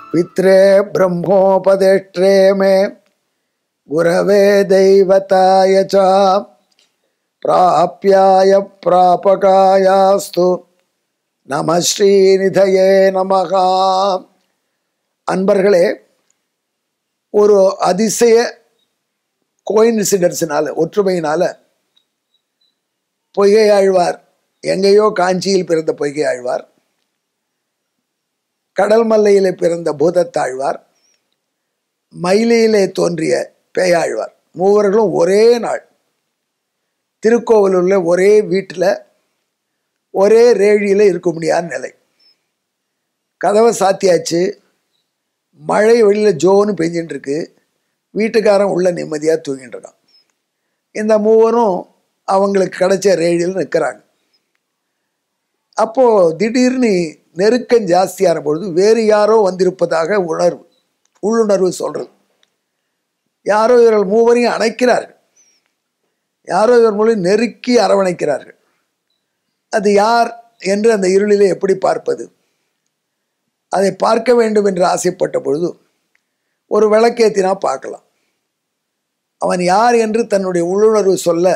पित्रे ब्रह्मोपदेष्ट्रे मे गुरवे दैवताय च प्राप्याय प्रापकायास्तु நம ஸ்ரீநிதயே நமகா அன்பர்களே ஒரு அதிசய கோயின்சிடன்ஸினால ஒற்றுமையினால பொய்கை ஆழ்வார் எங்கேயோ காஞ்சியில் பிறந்த பொய்கை ஆழ்வார் கடல் மல்லையிலே பிறந்த பூதத்தாழ்வார் மயிலையிலே தோன்றிய பேயாழ்வார் மூவர்களும் ஒரே நாள் திருக்கோவிலூரில் ஒரே வீட்டில் ஒரே ரேழியில் இருக்க முடியாத நிலை கதவை சாத்தியாச்சு மழை வெளியில் ஜோன்னு பெஞ்சின்னு இருக்கு வீட்டுக்காரன் உள்ள நிம்மதியாக தூங்கிட்டு இருக்கான் இந்த மூவரும் அவங்களுக்கு கிடைச்ச ரேழியில் நிற்கிறாங்க அப்போது திடீர்னு நெருக்கம் ஜாஸ்தியான பொழுது வேறு யாரோ வந்திருப்பதாக உணர்வு உள்ளுணர்வு சொல்கிறது யாரோ இவர்கள் மூவரையும் அணைக்கிறார்கள் யாரோ இவர் மூலம் நெருக்கி அரவணைக்கிறார்கள் அது யார் என்று அந்த இருளிலே எப்படி பார்ப்பது அதை பார்க்க வேண்டும் என்று ஆசைப்பட்ட பொழுது ஒரு விளக்கேத்தினா பார்க்கலாம் அவன் யார் என்று தன்னுடைய உள்ளுணர்வு சொல்ல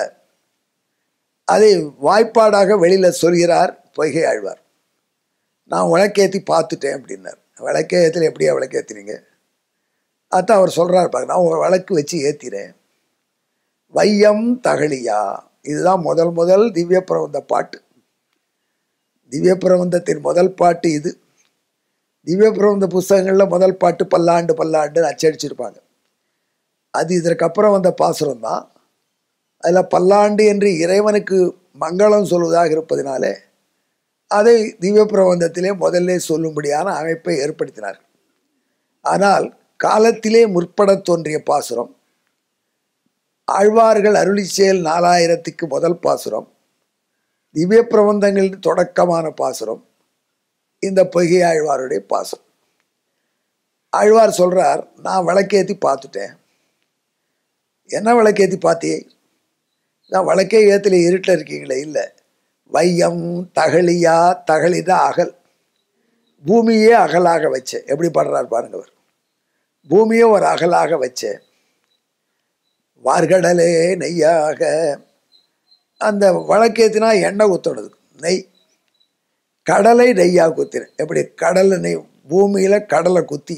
அதை வாய்ப்பாடாக வெளியில் சொல்கிறார் பொய்கை ஆழ்வார் நான் விளக்கேற்றி பார்த்துட்டேன் அப்படின்னார் விளக்கேத்தில் எப்படியா விளக்கேற்றினீங்க அதான் அவர் சொல்கிறார் பாருங்க நான் ஒரு விளக்கு வச்சு ஏற்றினேன் வையம் தகழியா இதுதான் முதல் முதல் திவ்ய பிரபந்த பாட்டு திவ்ய பிரபந்தத்தின் முதல் பாட்டு இது திவ்ய பிரபந்த புஸ்தகங்களில் முதல் பாட்டு பல்லாண்டு பல்லாண்டுன்னு அச்சடிச்சிருப்பாங்க அது இதற்கப்புறம் வந்த பாசுரம் தான் அதில் பல்லாண்டு என்று இறைவனுக்கு மங்களம் சொல்வதாக இருப்பதினாலே அதை திவ்ய பிரபந்தத்திலே முதல்ல சொல்லும்படியான அமைப்பை ஏற்படுத்தினார் ஆனால் காலத்திலே முற்பட தோன்றிய பாசுரம் ஆழ்வார்கள் அருளி செயல் நாலாயிரத்துக்கு முதல் பாசுரம் திவ்ய பிரபந்தங்களின் தொடக்கமான பாசுரம் இந்த பொய்கை ஆழ்வாருடைய பாசுரம் ஆழ்வார் சொல்றார் நான் விளக்கேற்றி பார்த்துட்டேன் என்ன விளக்கேற்றி பார்த்தியே நான் விளக்கே ஏத்துல இருட்டில் இருக்கீங்களே இல்லை வையம் தகழியா தகழிதா அகல் பூமியே அகலாக வச்சேன் எப்படி பாடுறார் பாருங்க அவர் பூமியை ஒரு அகலாக வச்சேன் வார்கடலே நெய்யாக அந்த வழக்கேத்தினா எண்ணெய் ஊற்றணுது நெய் கடலை நெய்யாக குத்தினேன் எப்படி கடலை நெய் பூமியில் கடலை குத்தி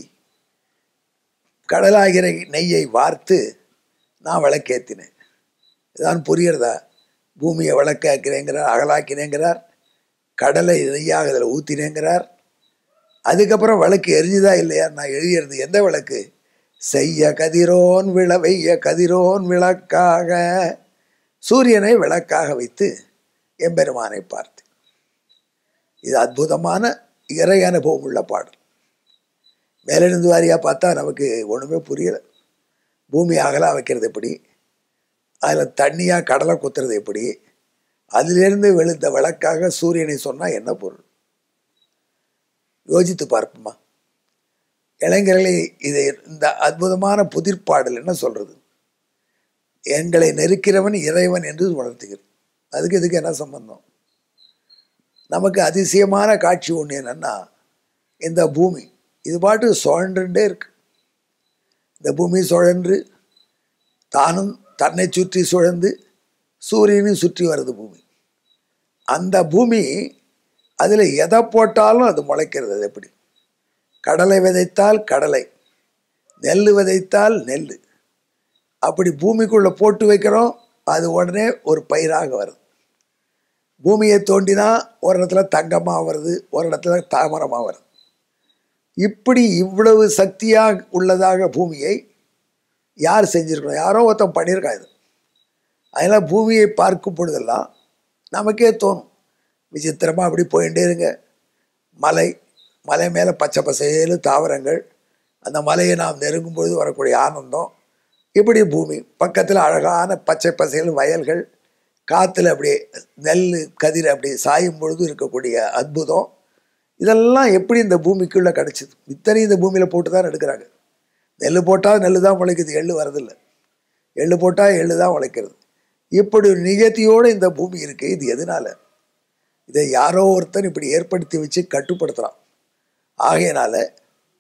கடலாகிற நெய்யை வார்த்து நான் விளக்கேற்றினேன் இதான் புரியுறதா பூமியை விளக்காக்கிறேங்கிறார் அகலாக்கினேங்கிறார் கடலை நெய்யாக அதில் ஊற்றினேங்கிறார் அதுக்கப்புறம் விளக்கு எரிஞ்சுதா இல்லையா நான் எழுதியது எந்த விளக்கு செய்ய கதிரோன் விள வெய்ய கதிரோன் விளக்காக சூரியனை விளக்காக வைத்து எம்பெருமானை பார்த்து இது அற்புதமான இறை அனுபவம் உள்ள பாடல் மேலிருந்து வாரியாக பார்த்தா நமக்கு ஒன்றுமே புரியலை பூமி அகலாக வைக்கிறது எப்படி அதில் தண்ணியாக கடலை குத்துறது எப்படி அதிலிருந்து வெளுத்த விளக்காக சூரியனை சொன்னால் என்ன பொருள் யோசித்து பார்ப்போமா இளைஞர்களை இதை இந்த அற்புதமான புதிர்பாடல் என்ன சொல்கிறது எங்களை நெருக்கிறவன் இறைவன் என்று உணர்த்துகிறது அதுக்கு இதுக்கு என்ன சம்பந்தம் நமக்கு அதிசயமான காட்சி ஒன்று என்னன்னா இந்த பூமி இது பாட்டு சுழன்றுட்டே இருக்கு இந்த பூமி சுழன்று தானும் தன்னை சுற்றி சுழந்து சூரியனையும் சுற்றி வருது பூமி அந்த பூமி அதில் எதை போட்டாலும் அது முளைக்கிறது அது எப்படி கடலை விதைத்தால் கடலை நெல் விதைத்தால் நெல் அப்படி பூமிக்குள்ளே போட்டு வைக்கிறோம் அது உடனே ஒரு பயிராக வருது பூமியை தோண்டினா ஒரு இடத்துல தங்கமாக வருது ஒரு இடத்துல தாமரமாக வருது இப்படி இவ்வளவு சக்தியாக உள்ளதாக பூமியை யார் செஞ்சுருக்கணும் யாரோ ஒருத்தன் பண்ணியிருக்கான் இது அதனால் பூமியை பார்க்கும் பொழுதெல்லாம் நமக்கே தோணும் விசித்திரமாக அப்படி போயிட்டே இருங்க மலை மலை மேலே பச்சை பசேலு தாவரங்கள் அந்த மலையை நாம் நெருங்கும் பொழுது வரக்கூடிய ஆனந்தம் இப்படி பூமி பக்கத்தில் அழகான பச்சை பசேல் வயல்கள் காற்றுல அப்படியே நெல் கதிர் அப்படி சாயும் பொழுது இருக்கக்கூடிய அற்புதம் இதெல்லாம் எப்படி இந்த பூமிக்குள்ளே கிடச்சிது இத்தனையும் இந்த பூமியில் போட்டு தான் எடுக்கிறாங்க நெல் போட்டால் நெல் தான் முளைக்குது எள்ளு வரதில்லை எள்ளு போட்டால் எள்ளு தான் முளைக்கிறது இப்படி ஒரு நிகழ்த்தியோடு இந்த பூமி இருக்குது இது எதனால இதை யாரோ ஒருத்தன் இப்படி ஏற்படுத்தி வச்சு கட்டுப்படுத்துகிறான் ஆகையினால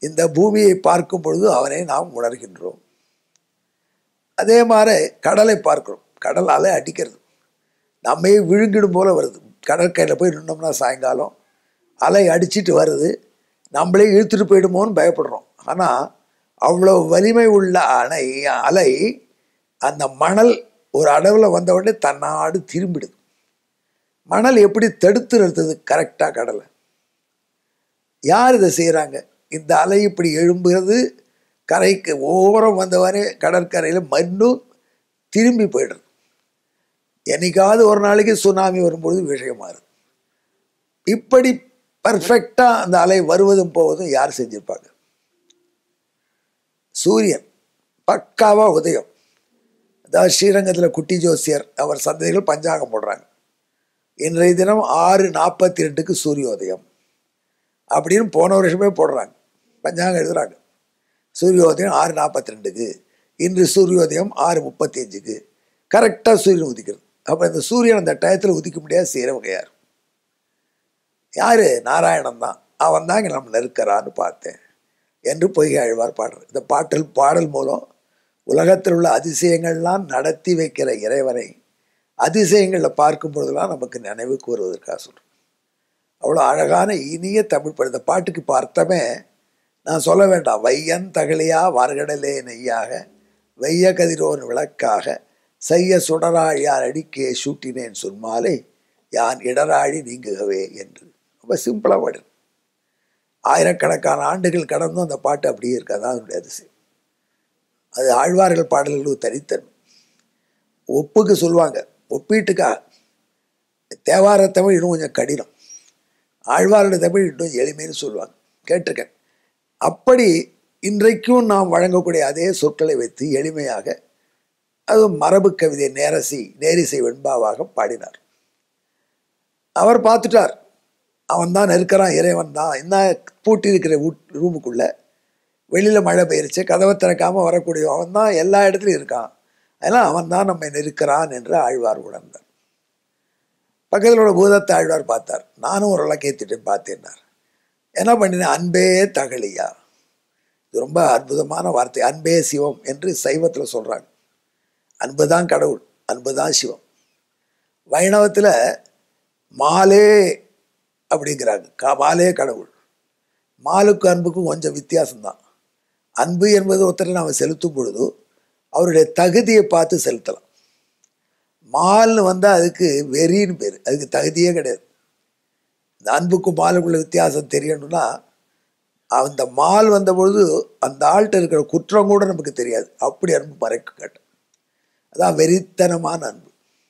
இந்த பூமியை பார்க்கும் பொழுது அவனை நாம் உணர்கின்றோம் அதே மாதிரி கடலை பார்க்கிறோம் கடல் அலை அடிக்கிறது நம்மையே விழுங்கிடும் போல வருது கடற்கரையில் போய் நின்னோம்னா சாயங்காலம் அலை அடிச்சிட்டு வருது நம்மளே இழுத்துட்டு போயிடுமோன்னு பயப்படுறோம் ஆனால் அவ்வளோ வலிமை உள்ள அணை அலை அந்த மணல் ஒரு அளவில் வந்த உடனே தன்னாடு திரும்பிடுது மணல் எப்படி தடுத்து நிறுத்துது கரெக்டாக கடலை யார் இதை செய்கிறாங்க இந்த அலை இப்படி எழும்புகிறது கரைக்கு ஓரம் வந்தவரே கடற்கரையில் மண்ணும் திரும்பி போயிடுறது என்னைக்காவது ஒரு நாளைக்கு சுனாமி வரும்பொழுது விஷயமாறு இப்படி பர்ஃபெக்டாக அந்த அலை வருவதும் போவதும் யார் செஞ்சிருப்பாங்க சூரியன் பக்காவாக உதயம் அதாவது ஸ்ரீரங்கத்தில் குட்டி ஜோசியர் அவர் சந்ததிகள் பஞ்சாங்கம் போடுறாங்க இன்றைய தினம் ஆறு நாற்பத்தி ரெண்டுக்கு சூரியோதயம் அப்படின்னு போன வருஷமே போடுறாங்க பஞ்சாங்கம் எழுதுறாங்க சூரியோதயம் ஆறு நாற்பத்தி ரெண்டுக்கு இன்று சூரியோதயம் ஆறு முப்பத்தி அஞ்சுக்கு கரெக்டாக சூரியன் உதிக்கிறது அப்போ இந்த சூரியன் அந்த டயத்தில் உதிக்க முடியாது செய்கிறவங்க யார் யார் நாராயணன் தான் அவன் தான் இங்கே நம்ம நெருக்கிறான்னு பார்த்தேன் என்று பொய்கை ஆழ்வார் பாடுறார் இந்த பாட்டில் பாடல் மூலம் உலகத்தில் உள்ள அதிசயங்கள்லாம் நடத்தி வைக்கிற இறைவனை அதிசயங்களில் பார்க்கும் பொழுதெல்லாம் நமக்கு நினைவுக்கு வருவதற்காக சொல்கிறேன் அவ்வளோ அழகான இனிய தமிழ் படம் இந்த பாட்டுக்கு இப்போ அர்த்தமே நான் சொல்ல வேண்டாம் வையன் தகழியா வார்கடலே நெய்யாக வெய்ய கதிரோன் விளக்காக செய்ய சுடராழியார் அடிக்கே சூட்டினேன் சொன்மாலே யான் இடராழி நீங்குகவே என்று ரொம்ப சிம்பிளாக பாடுறேன் ஆயிரக்கணக்கான ஆண்டுகள் கடந்தும் அந்த பாட்டு அப்படியே இருக்கு அதான் அதனுடைய அதிசயம் அது ஆழ்வார்கள் பாடல்களுக்கு தனித்தன்மை ஒப்புக்கு சொல்லுவாங்க ஒப்பீட்டுக்காக தேவார தமிழ் இன்னும் கொஞ்சம் கடினம் ஆழ்வாருடைய தமிழ் இன்னும் எளிமைன்னு சொல்லுவாங்க கேட்டிருக்கேன் அப்படி இன்றைக்கும் நாம் வழங்கக்கூடிய அதே சொற்களை வைத்து எளிமையாக அது மரபு கவிதை நேரசி நேரிசை வெண்பாவாக பாடினார் அவர் பார்த்துட்டார் அவன் தான் இருக்கிறான் இறைவன் தான் என்ன பூட்டி இருக்கிற ரூமுக்குள்ளே வெளியில் மழை பெய்யிருச்சு கதவை திறக்காமல் வரக்கூடிய அவன் தான் எல்லா இடத்துலையும் இருக்கான் அதனால் அவன் தான் நம்மை நெருக்கிறான் என்று ஆழ்வார் உணர்ந்தார் பக்கத்தில் உள்ள பூதத்தை ஆழ்வார் பார்த்தார் நானும் ஒரு இலக்கியத்திட்டு பார்த்தேன்னார் என்ன பண்ணினேன் அன்பே தகழியா இது ரொம்ப அற்புதமான வார்த்தை அன்பே சிவம் என்று சைவத்தில் சொல்கிறாங்க அன்பு தான் கடவுள் அன்பு தான் சிவம் வைணவத்தில் மாலே அப்படிங்கிறாங்க கா மாலே கடவுள் மாலுக்கும் அன்புக்கும் கொஞ்சம் வித்தியாசம்தான் அன்பு என்பது ஒருத்தரை நாம் செலுத்தும் பொழுது அவருடைய தகுதியை பார்த்து செலுத்தலாம் மால்னு வந்தால் அதுக்கு வெறின்னு பேர் அதுக்கு தகுதியே கிடையாது இந்த அன்புக்கும் மாலுக்குள்ள வித்தியாசம் தெரியணும்னா அந்த மால் வந்த பொழுது அந்த ஆள்கிட்ட இருக்கிற குற்றம் கூட நமக்கு தெரியாது அப்படி அன்பு மறைக்க கேட்டேன் அதான் வெறித்தனமான அன்பு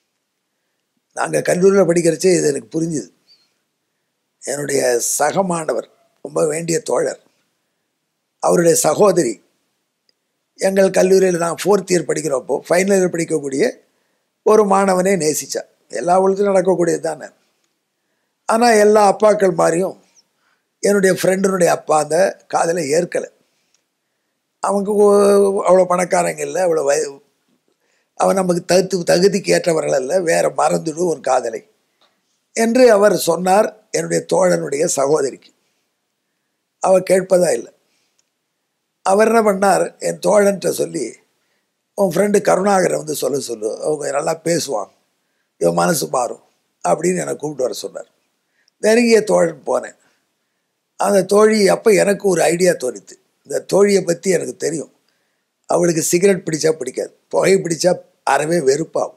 நாங்கள் கல்லூரியில் படிக்கிறச்சே இது எனக்கு புரிஞ்சுது என்னுடைய சக மாணவர் ரொம்ப வேண்டிய தோழர் அவருடைய சகோதரி எங்கள் கல்லூரியில் நான் ஃபோர்த் இயர் படிக்கிறப்போ ஃபைனல் இயர் படிக்கக்கூடிய ஒரு மாணவனே நேசித்தா எல்லா உலகத்திலும் நடக்கக்கூடியது தானே ஆனால் எல்லா அப்பாக்கள் மாதிரியும் என்னுடைய ஃப்ரெண்டினுடைய அப்பா அந்த காதலை ஏற்கலை அவங்க அவ்வளோ பணக்காரங்க இல்லை அவ்வளோ வய அவன் நமக்கு தகுத்து தகுதிக்கு ஏற்றவர்கள் அல்ல வேற மறந்துடும் ஒரு காதலை என்று அவர் சொன்னார் என்னுடைய தோழனுடைய சகோதரிக்கு அவர் கேட்பதா இல்லை அவர் என்ன பண்ணார் என் தோழன்ட்ட சொல்லி உன் ஃப்ரெண்டு கருணாகரை வந்து சொல்ல சொல்லு அவங்க நல்லா பேசுவான் இவன் மனசு மாறும் அப்படின்னு என்னை கூப்பிட்டு வர சொன்னார் நெருங்கிய தோழன் போனேன் அந்த தோழி அப்போ எனக்கு ஒரு ஐடியா தோணித்து இந்த தோழியை பற்றி எனக்கு தெரியும் அவளுக்கு சிகரெட் பிடிச்சா பிடிக்காது புகை பிடிச்சா அறவே வெறுப்பாகும்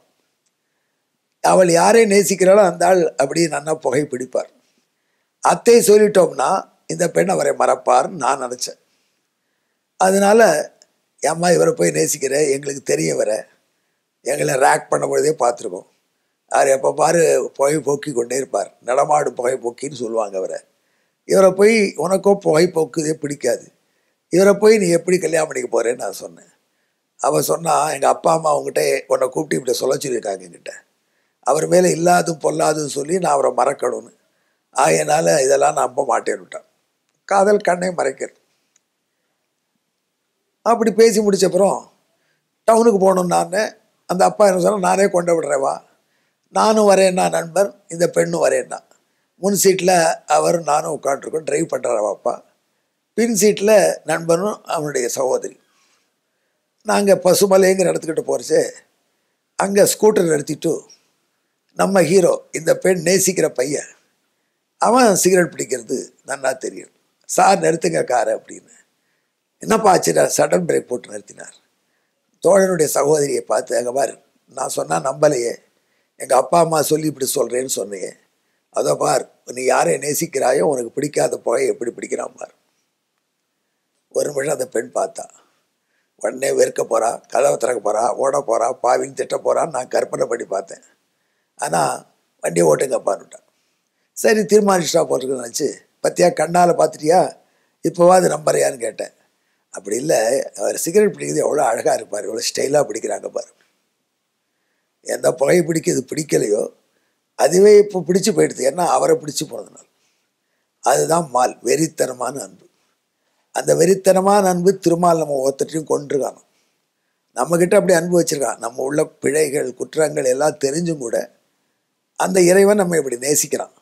அவள் யாரை நேசிக்கிறாளோ அந்த ஆள் அப்படியே நன்னா புகை பிடிப்பார் அத்தை சொல்லிட்டோம்னா இந்த பெண் அவரை மறப்பார்னு நான் நினச்சேன் அதனால அம்மா இவரை போய் நேசிக்கிற எங்களுக்கு தெரிய வர எங்களை ரேக் பண்ண பொழுதே பார்த்துருக்கோம் அவர் எப்போ பாரு புகை போக்கி கொண்டே இருப்பார் நடமாடு புகை போக்கின்னு சொல்லுவாங்க அவரை இவரை போய் உனக்கோ புகை போக்குதே பிடிக்காது இவரை போய் நீ எப்படி கல்யாணம் பண்ணிக்க போகிறேன்னு நான் சொன்னேன் அவன் சொன்னான் எங்கள் அப்பா அம்மா அவங்ககிட்ட உன்னை கூப்பிட்டு இப்படி சொல்ல சொல்லியிருக்காங்க என்கிட்ட அவர் மேலே இல்லாதும் பொல்லாதும் சொல்லி நான் அவரை மறக்கணும்னு ஆகையினால இதெல்லாம் நான் நம்ப மாட்டேன்னு விட்டான் காதல் கண்ணை மறைக்கிறது அப்படி பேசி முடிச்சப்புறம் டவுனுக்கு போகணும் நான் அந்த அப்பா என்ன சொன்னால் நானே கொண்டு விடுறேன் வா நானும் வரேன்னா நண்பர் இந்த பெண்ணும் வரேன்னா முன் சீட்டில் அவர் நானும் உட்காண்ட்ருக்கோம் ட்ரைவ் பண்ணுறாரு அப்பா பின் சீட்டில் நண்பனும் அவனுடைய சகோதரி நாங்கள் பசுமலைங்கிற இடத்துக்கிட்ட போகிறச்சே அங்கே ஸ்கூட்டர் நிறுத்திட்டு நம்ம ஹீரோ இந்த பெண் நேசிக்கிற பையன் அவன் சிகரெட் பிடிக்கிறது நன்னா தெரியும் சார் நிறுத்துங்க காரை அப்படின்னு என்னப்பா ஆச்சுடா சடன் பிரேக் போட்டு நிறுத்தினார் தோழனுடைய சகோதரியை பார்த்து அங்கே பாரு நான் சொன்னால் நம்பலையே எங்கள் அப்பா அம்மா சொல்லி இப்படி சொல்கிறேன்னு சொன்னியே அதோ பார் நீ யாரை நேசிக்கிறாயோ உனக்கு பிடிக்காத புகை எப்படி பிடிக்கிறான் பார் ஒரு நிமிஷம் அந்த பெண் பார்த்தா உடனே வெறுக்க போகிறா கதவை திறக்க போகிறா ஓட போகிறா பாவின்னு திட்ட போகிறான்னு நான் கற்பனை பண்ணி பார்த்தேன் ஆனால் வண்டியை ஓட்டுங்கப்பான்னுட்டான் சரி தீர்மானிச்சிட்டா போட்டுருக்குன்னு நினச்சி பத்தியா கண்ணால் பார்த்துட்டியா இப்போவாது நம்புறியான்னு கேட்டேன் அப்படி இல்லை அவர் சிகரெட் பிடிக்கிறது எவ்வளோ அழகாக இருப்பார் எவ்வளோ ஸ்டைலாக பிடிக்கிறாங்க பாரு எந்த புகை பிடிக்கிறது பிடிக்கலையோ அதுவே இப்போ பிடிச்சு போயிடுது ஏன்னா அவரை பிடிச்சு போனதுனால அதுதான் மால் வெறித்தனமான அன்பு அந்த வெறித்தனமான அன்பு திருமால் நம்ம ஒருத்தரையும் கொண்டிருக்காங்க நம்மக்கிட்ட அப்படி அன்பு வச்சுருக்கான் நம்ம உள்ள பிழைகள் குற்றங்கள் எல்லாம் தெரிஞ்சும் கூட அந்த இறைவன் நம்ம இப்படி நேசிக்கிறான்